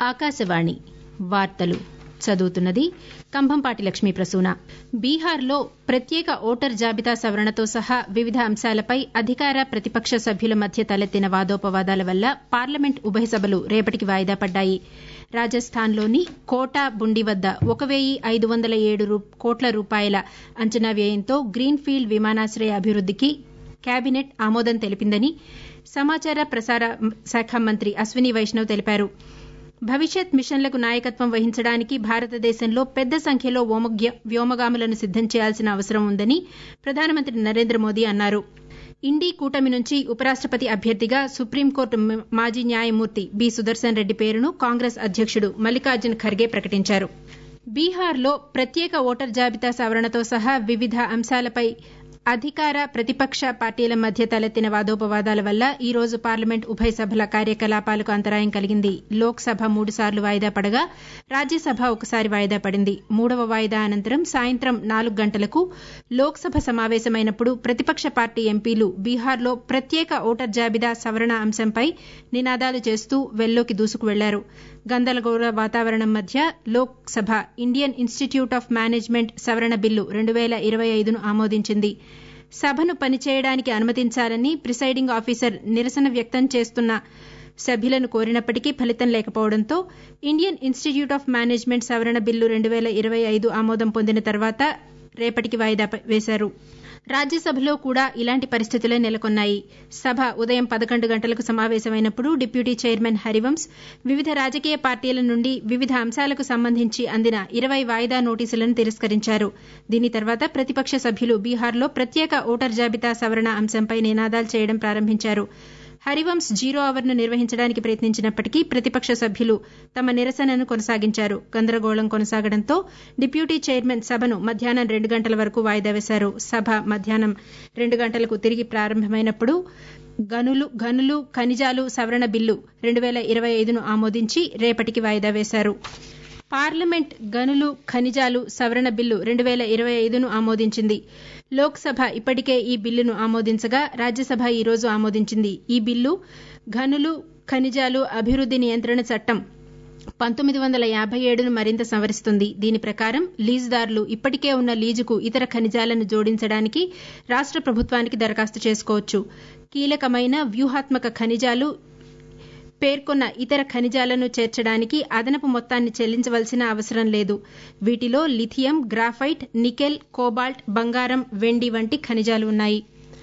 ఆకాశవాణి వార్తలు చదువుతున్నది కంభంపాటి లక్ష్మీ ప్రసూన బీహార్లో ప్రత్యేక ఓటర్ జాబితా సవరణతో సహా వివిధ అంశాలపై అధికార ప్రతిపక్ష సభ్యుల మధ్య తలెత్తిన వాదోపవాదాల వల్ల పార్లమెంట్ ఉభయ సభలు రేపటికి వాయిదా పడ్డాయి రాజస్థాన్లోని కోటా బుండి వద్ద ఒక వెయ్యి ఐదు వందల ఏడు కోట్ల రూపాయల అంచనా వ్యయంతో గ్రీన్ఫీల్డ్ విమానాశ్రయ అభివృద్దికి కేబినెట్ ఆమోదం తెలిపిందని సమాచార ప్రసార శాఖ మంత్రి అశ్విని వైష్ణవ్ తెలిపారు భవిష్యత్ మిషన్లకు నాయకత్వం వహించడానికి భారతదేశంలో పెద్ద సంఖ్యలో వ్యోమగాములను సిద్దం చేయాల్సిన అవసరం ఉందని ప్రధానమంత్రి నరేంద్ర మోదీ అన్నారు ఇండీ కూటమి నుంచి ఉపరాష్టపతి అభ్యర్థిగా సుప్రీంకోర్టు మాజీ న్యాయమూర్తి బి సుదర్శన్ రెడ్డి పేరును కాంగ్రెస్ అధ్యకుడు మల్లికార్జున్ ఖర్గే ప్రకటించారు బీహార్లో ప్రత్యేక ఓటర్ జాబితా సవరణతో సహా వివిధ అంశాలపై అధికార ప్రతిపక్ష పార్టీల మధ్య తలెత్తిన వాదోపవాదాల వల్ల ఈ రోజు పార్లమెంట్ ఉభయ సభల కార్యకలాపాలకు అంతరాయం కలిగింది లోక్సభ మూడుసార్లు వాయిదా పడగా రాజ్యసభ ఒకసారి వాయిదా పడింది మూడవ వాయిదా అనంతరం సాయంత్రం నాలుగు గంటలకు లోక్సభ సమావేశమైనప్పుడు ప్రతిపక్ష పార్టీ ఎంపీలు బీహార్లో ప్రత్యేక ఓటర్ జాబితా సవరణ అంశంపై నినాదాలు చేస్తూ వెల్లోకి దూసుకు వెళ్లారు గందరగోళ వాతావరణం మధ్య Lok Sabha Indian Institute of Management సవరణ బిల్లు రెండు పేల ఇరవై ఐదును ఆమోదించింది సభను పనిచేయడానికి అనుమతించాలని ప్రిసైడింగ్ ఆఫీసర్ నిరసన వ్యక్తం చేస్తున్న సభ్యులను కోరినప్పటికీ ఫలితం లేకపోవడంతో ఇండియన్ ఇన్స్టిట్యూట్ ఆఫ్ మేనేజ్మెంట్ సవరణ బిల్లు రెండు పేల ఇరవై ఐదు ఆమోదం పొందిన తర్వాత రేపటికి వాయిదా వేశారు రాజ్యసభలో కూడా ఇలాంటి పరిస్థితులే నెలకొన్నాయి సభ ఉదయం పదకొండు గంటలకు సమావేశమైనప్పుడు డిప్యూటీ చైర్మన్ హరివంశ్ వివిధ రాజకీయ పార్టీల నుండి వివిధ అంశాలకు సంబంధించి అందిన ఇరవై వాయిదా నోటీసులను తిరస్కరించారు దీని తర్వాత ప్రతిపక్ష సభ్యులు బీహార్లో ప్రత్యేక ఓటర్ జాబితా సవరణ అంశంపై నినాదాలు చేయడం ప్రారంభించారు హరివంశ్ జీరో అవర్ను నిర్వహించడానికి ప్రయత్నించినప్పటికీ ప్రతిపక్ష సభ్యులు తమ నిరసనను కొనసాగించారు గందరగోళం కొనసాగడంతో డిప్యూటీ చైర్మన్ సభను మధ్యాహ్నం రెండు గంటల వరకు వాయిదా వేశారు సభ మధ్యాహ్నం రెండు గంటలకు తిరిగి ప్రారంభమైనప్పుడు గనులు గనులు ఖనిజాలు సవరణ బిల్లు రెండు పేల ఇరవై ఐదును ఆమోదించి రేపటికి వాయిదా వేశారు పార్లమెంట్ గనులు ఖనిజాలు సవరణ బిల్లు రెండు పేల ఇరవై ఐదును ఆమోదించింది లోక్సభ ఇప్పటికే ఈ బిల్లును ఆమోదించగా రాజ్యసభ ఈ రోజు ఆమోదించింది ఈ బిల్లు గనులు ఖనిజాలు అభివృద్ది నియంత్రణ చట్టం పంతొమ్మిది వందల యాభై ఏడును మరింత సవరిస్తుంది దీని ప్రకారం లీజుదారులు ఇప్పటికే ఉన్న లీజుకు ఇతర ఖనిజాలను జోడించడానికి రాష్ట ప్రభుత్వానికి దరఖాస్తు చేసుకోవచ్చు కీలకమైన వ్యూహాత్మక ఖనిజాలు పేర్కొన్న ఇతర ఖనిజాలను చేర్చడానికి అదనపు మొత్తాన్ని చెల్లించవలసిన అవసరం లేదు వీటిలో లిథియం గ్రాఫైట్ నికెల్ కోబాల్ట్ బంగారం వెండి వంటి ఖనిజాలు ఉన్నాయి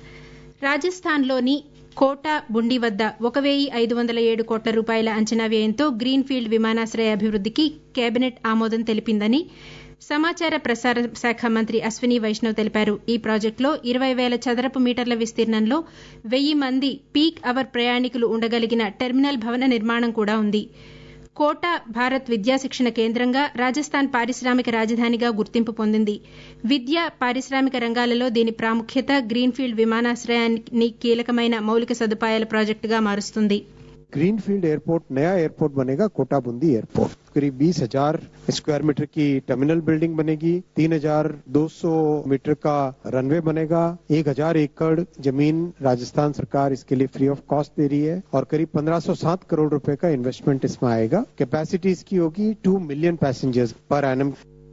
రాజస్థాన్లోని కోటా బుండి వద్ద ఒక వెయ్యి ఐదు వందల ఏడు కోట్ల రూపాయల అంచనా వ్యయంతో గ్రీన్ఫీల్డ్ విమానాశ్రయ అభివృద్దికి కేబినెట్ ఆమోదం తెలిపిందని సమాచార ప్రసార శాఖ మంత్రి అశ్విని వైష్ణవ్ తెలిపారు ఈ ప్రాజెక్టులో ఇరవై వేల చదరపు మీటర్ల విస్తీర్ణంలో వెయ్యి మంది పీక్ అవర్ ప్రయాణికులు ఉండగలిగిన టెర్మినల్ భవన నిర్మాణం కూడా ఉంది కోటా భారత్ విద్యా శిక్షణ కేంద్రంగా రాజస్థాన్ పారిశ్రామిక రాజధానిగా గుర్తింపు పొందింది విద్య పారిశ్రామిక రంగాలలో దీని ప్రాముఖ్యత గ్రీన్ఫీల్డ్ విమానాశ్రయాన్ని కీలకమైన మౌలిక సదుపాయాల ప్రాజెక్టుగా మారుస్తుంది ग्रीनफील्ड एयरपोर्ट नया एयरपोर्ट बनेगा कोटा बूंदी एयरपोर्ट करीब बीस हजार स्क्वायर मीटर की टर्मिनल बिल्डिंग बनेगी तीन हजार दो सौ मीटर का रनवे बनेगा एक हजार एकड़ जमीन राजस्थान सरकार इसके लिए फ्री ऑफ कॉस्ट दे रही है और करीब पंद्रह सौ सात करोड़ रुपए का इन्वेस्टमेंट इसमें आएगा कैपेसिटी इसकी होगी two million passengers per annum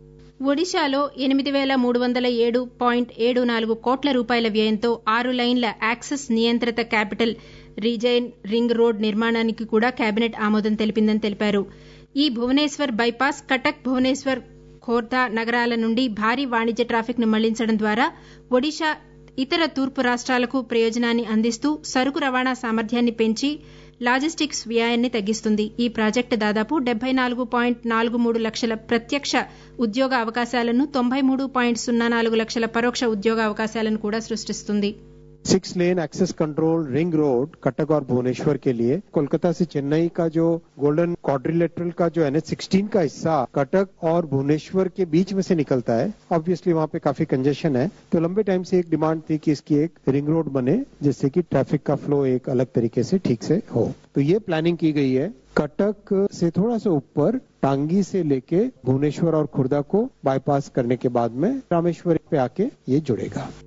ఒడిశాలో ఎనిమిది వేల మూడు వందల ఏడు పాయింట్ ఏడు నాలుగు కోట్ల రూపాయల వ్యయంతో ఆరు లైన్ల యాక్సెస్ నియంత్రిత క్యాపిటల్ రీజైన్ రింగ్ రోడ్ నిర్మాణానికి కూడా కేబినెట్ ఆమోదం తెలిపిందని తెలిపారు ఈ భువనేశ్వర్ బైపాస్ కటక్ భువనేశ్వర్ ఖోర్దా నగరాల నుండి భారీ వాణిజ్య ట్రాఫిక్ ను మళ్లించడం ద్వారా ఒడిశా ఇతర తూర్పు రాష్ట్రాలకు ప్రయోజనాన్ని అందిస్తూ సరుకు రవాణా సామర్థ్యాన్ని పెంచి లాజిస్టిక్స్ వ్యయాన్ని తగ్గిస్తుంది ఈ ప్రాజెక్టు దాదాపు డెబ్బై నాలుగు పాయింట్ నాలుగు మూడు లక్షల ప్రత్యక్ష ఉద్యోగ అవకాశాలను తొంభై మూడు పాయింట్ సున్నా నాలుగు లక్షల పరోక్ష ఉద్యోగ అవకాశాలను కూడా సృష్టిస్తుంది six lane access control ring road Cuttack और भुवनेश्वर के लिए कोलकाता से चेन्नई का जो गोल्डन क्वाड्रिलेटरल का जो एनएच सिक्सटीन का हिस्सा कटक और भुवनेश्वर के बीच में से निकलता है ऑब्वियसली वहाँ पे काफी कंजेशन है तो लंबे टाइम से एक डिमांड थी कि इसकी एक रिंग रोड बने जिससे कि ट्रैफिक का फ्लो एक अलग तरीके से ठीक से हो तो ये प्लानिंग की गई है कटक से थोड़ा सा ऊपर टांगी से लेके भुवनेश्वर और खुर्दा को बाईपास करने के बाद में रामेश्वर पे आके ये जुड़ेगा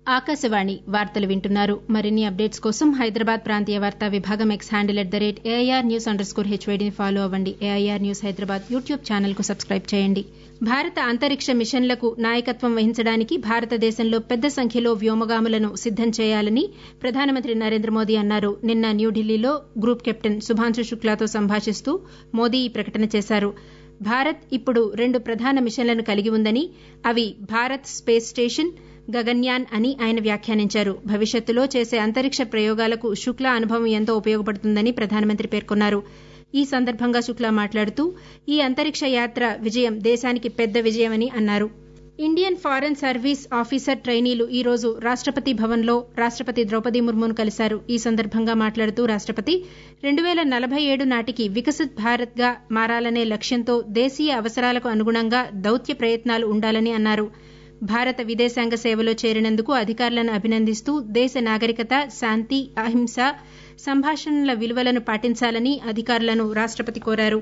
ఆకాశవాణి వార్తలు వింటున్నారు మరిన్ని అప్డేట్స్ కోసం హైదరాబాద్ ప్రాంతీయ వార్తా విభాగం X handle at the rate AIR news under score హెచ్వైడీని ఫాలో అవ్వండి AIR news Hyderabad YouTube channel కు సబ్స్క్రైబ్ చేయండి భారత అంతరిక్ష మిషన్లకు నాయకత్వం వహించడానికి భారతదేశంలో పెద్ద సంఖ్యలో వ్యోమగాములను సిద్దం చేయాలని ప్రధానమంత్రి నరేంద్ర మోదీ అన్నారు నిన్న న్యూఢిల్లీలో గ్రూప్ కెప్టెన్ శుభాంశు శుక్లాతో సంభాషిస్తూ మోదీ ఈ ప్రకటన చేశారు భారత్ ఇప్పుడు రెండు ప్రధాన మిషన్లను కలిగి ఉందని అవి భారత్ స్పేస్ స్టేషన్ గగన్యాన్ అని ఆయన వ్యాఖ్యానించారు భవిష్యత్తులో చేసే అంతరిక్ష ప్రయోగాలకు శుక్లా అనుభవం ఎంతో ఉపయోగపడుతుందని ప్రధానమంత్రి పేర్కొన్నారు ఈ సందర్భంగా శుక్లా మాట్లాడుతూ ఈ అంతరిక్ష యాత్ర విజయం దేశానికి పెద్ద విజయమని అన్నారు ఇండియన్ ఫారెన్ సర్వీస్ ఆఫీసర్ ట్రైనీలు ఈ రోజు రాష్టపతి భవన్లో రాష్టపతి ద్రౌపది ముర్మును కలిశారు ఈ సందర్భంగా మాట్లాడుతూ రాష్టపతి రెండు పేల నలభై ఏడు నాటికి వికసిత్ భారత్ గా మారాలనే లక్ష్యంతో దేశీయ అవసరాలకు అనుగుణంగా దౌత్య ప్రయత్నాలు ఉండాలని అన్నారు భారత విదేశాంగ సేవలో చేరినందుకు అధికారులను అభినందిస్తూ దేశ నాగరికత శాంతి అహింస సంభాషణల విలువలను పాటించాలని అధికారులను రాష్టపతి కోరారు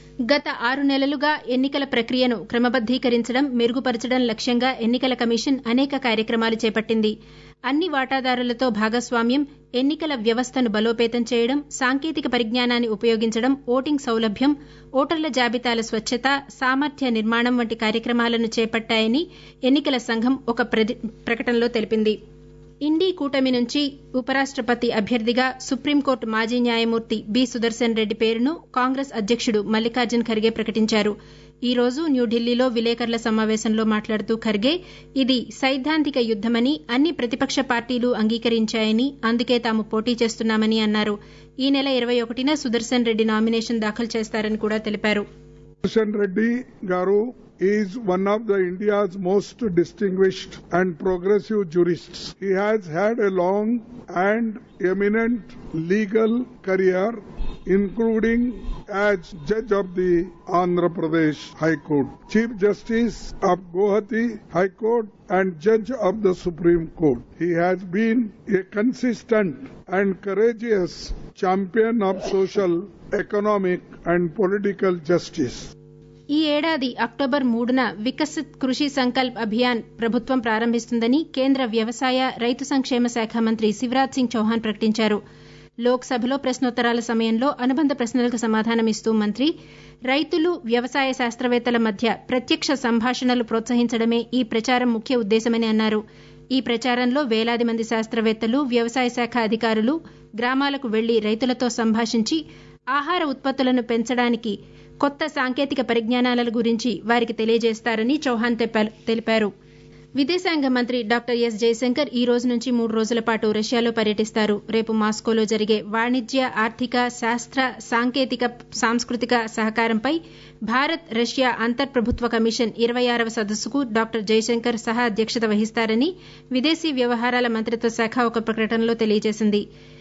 గత ఆరు నెలలుగా ఎన్నికల ప్రక్రియను క్రమబద్దీకరించడం మెరుగుపరచడం లక్ష్యంగా ఎన్నికల కమిషన్ అనేక కార్యక్రమాలు చేపట్టింది అన్ని వాటాదారులతో భాగస్వామ్యం ఎన్నికల వ్యవస్థను బలోపేతం చేయడం సాంకేతిక పరిజ్ఞానాన్ని ఉపయోగించడం ఓటింగ్ సౌలభ్యం ఓటర్ల జాబితాల స్వచ్ఛత సామర్థ్య నిర్మాణం వంటి కార్యక్రమాలను చేపట్టాయని ఎన్నికల సంఘం ఒక ప్రకటనలో తెలిపింది ఇండీ కూటమి నుంచి ఉపరాష్టపతి అభ్యర్థిగా సుప్రీంకోర్టు మాజీ న్యాయమూర్తి బి సుదర్శన్ రెడ్డి పేరును కాంగ్రెస్ అధ్యకుడు మల్లికార్జున్ ఖర్గే ప్రకటించారు ఈ రోజు న్యూఢిల్లీలో విలేకరుల సమావేశంలో మాట్లాడుతూ ఖర్గే ఇది సైద్ధాంతిక యుద్దమని అన్ని ప్రతిపక్ష పార్టీలు అంగీకరించాయని అందుకే తాము పోటీ చేస్తున్నామని అన్నారు ఈ నెల ఇరవై ఒకటిన సుదర్శన్ రెడ్డి నామినేషన్ దాఖలు చేస్తారని కూడా తెలిపారు సుదర్శన్ రెడ్డి గారు is one of the India's most distinguished and progressive jurists. He has had a long and eminent legal career including as judge of the Andhra Pradesh High Court, Chief Justice of Guwahati High Court and judge of the Supreme Court. He has been a consistent and courageous champion of social, economic and political justice. ఈ ఏడాది October మూడున వికసిత్ కృషి సంకల్ప్ అభియాన్ ప్రభుత్వం ప్రారంభిస్తుందని కేంద్ర వ్యవసాయ రైతు సంక్షేమ శాఖ మంత్రి శివరాజ్ సింగ్ చౌహాన్ ప్రకటించారు లోక్సభలో ప్రశ్నోత్తరాల సమయంలో అనుబంధ ప్రశ్నలకు సమాధానమిస్తూ మంత్రి రైతులు వ్యవసాయ శాస్త్రవేత్తల మధ్య ప్రత్యక్ష సంభాషణలు ప్రోత్సహించడమే ఈ ప్రచారం ముఖ్య ఉద్దేశమని అన్నారు ఈ ప్రచారంలో వేలాది మంది శాస్త్రవేత్తలు వ్యవసాయ శాఖ అధికారులు గ్రామాలకు వెళ్లి రైతులతో సంభాషించి ఆహార ఉత్పత్తులను పెంచడానికి కొత్త సాంకేతిక పరిజ్ఞానాల గురించి వారికి తెలియజేస్తారని చౌహాన్ తెలిపారు విదేశాంగ మంత్రి డాక్టర్ ఎస్ జయశంకర్ ఈ రోజు నుంచి మూడు రోజుల పాటు రష్యాలో పర్యటిస్తారు రేపు మాస్కోలో జరిగే వాణిజ్య ఆర్థిక శాస్త్ర సాంకేతిక సాంస్కృతిక సహకారంపై భారత్ రష్యా అంతర్ప్రభుత్వ కమిషన్ ఇరవై ఆరవ సదస్సుకు డాక్టర్ జయశంకర్ సహా అధ్యక్షత వహిస్తారని విదేశీ వ్యవహారాల మంత్రిత్వ శాఖ ఒక ప్రకటనలో తెలియజేసింది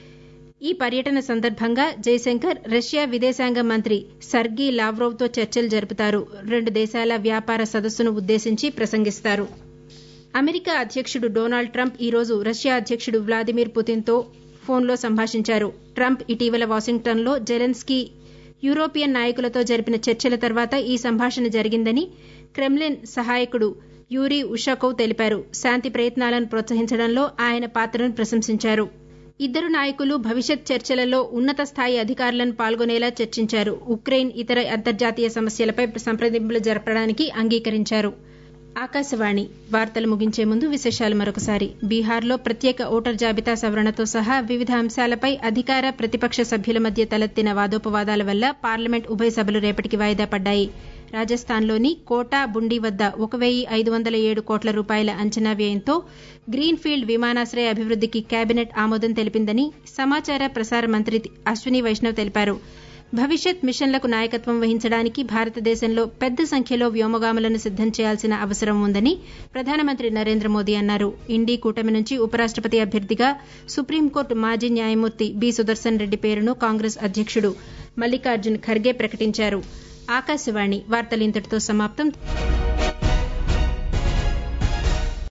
ఈ పర్యటన సందర్భంగా జైశంకర్ రష్యా విదేశాంగ మంత్రి సర్గీ లావ్రోవ్తో చర్చలు జరుపుతారు రెండు దేశాల వ్యాపార సదస్సును ఉద్దేశించి ప్రసంగిస్తారు అమెరికా అధ్యకుడు డొనాల్డ్ ట్రంప్ ఈ రోజు రష్యా అధ్యకుడు వ్లాదిమిర్ పుతిన్తో ఫోన్లో సంభాషించారు ట్రంప్ ఇటీవల వాషింగ్టన్లో జెలెన్స్కీ యూరోపియన్ నాయకులతో జరిపిన చర్చల తర్వాత ఈ సంభాషణ జరిగిందని క్రెమ్లిన్ సహాయకుడు యూరీ ఉషాకోవ్ తెలిపారు శాంతి ప్రయత్నాలను ప్రోత్సహించడంలో ఆయన పాత్రను ప్రశంసించారు ఇద్దరు నాయకులు భవిష్యత్ చర్చలలో ఉన్నత స్థాయి అధికారులను పాల్గొనేలా చర్చించారు ఉక్రెయిన్ ఇతర అంతర్జాతీయ సమస్యలపై సంప్రదింపులు జరపడానికి అంగీకరించారు ఆకాశవాణి వార్తలు ముగించే ముందు విశేషాలు మరొకసారి బీహార్లో ప్రత్యేక ఓటర్ జాబితా సవరణతో సహా వివిధ అంశాలపై అధికార ప్రతిపక్ష సభ్యుల మధ్య తలెత్తిన వాదోపవాదాల వల్ల పార్లమెంట్ ఉభయ సభలు రేపటికి వాయిదా పడ్డాయి రాజస్థాన్లోని కోటా బుండి వద్ద ఒక వెయ్యి ఐదు వందల ఏడు కోట్ల రూపాయల అంచనా వ్యయంతో గ్రీన్ఫీల్డ్ విమానాశ్రయ అభివృద్దికి కేబినెట్ ఆమోదం తెలిపిందని సమాచార ప్రసార మంత్రి అశ్విని వైష్ణవ్ తెలిపారు భవిష్యత్ మిషన్లకు నాయకత్వం వహించడానికి భారతదేశంలో పెద్ద సంఖ్యలో వ్యోమగాములను సిద్దం చేయాల్సిన అవసరం ఉందని ప్రధానమంత్రి నరేంద్ర మోదీ అన్నారు ఇండీ కూటమి నుంచి ఉపరాష్టపతి అభ్యర్థిగా సుప్రీంకోర్టు మాజీ న్యాయమూర్తి బి సుదర్శన్ రెడ్డి పేరును కాంగ్రెస్ అధ్యకుడు మల్లికార్జున్ ఖర్గే ప్రకటించారు ఆకాశవాణి వార్తలు ఇంతటితో సమాప్తం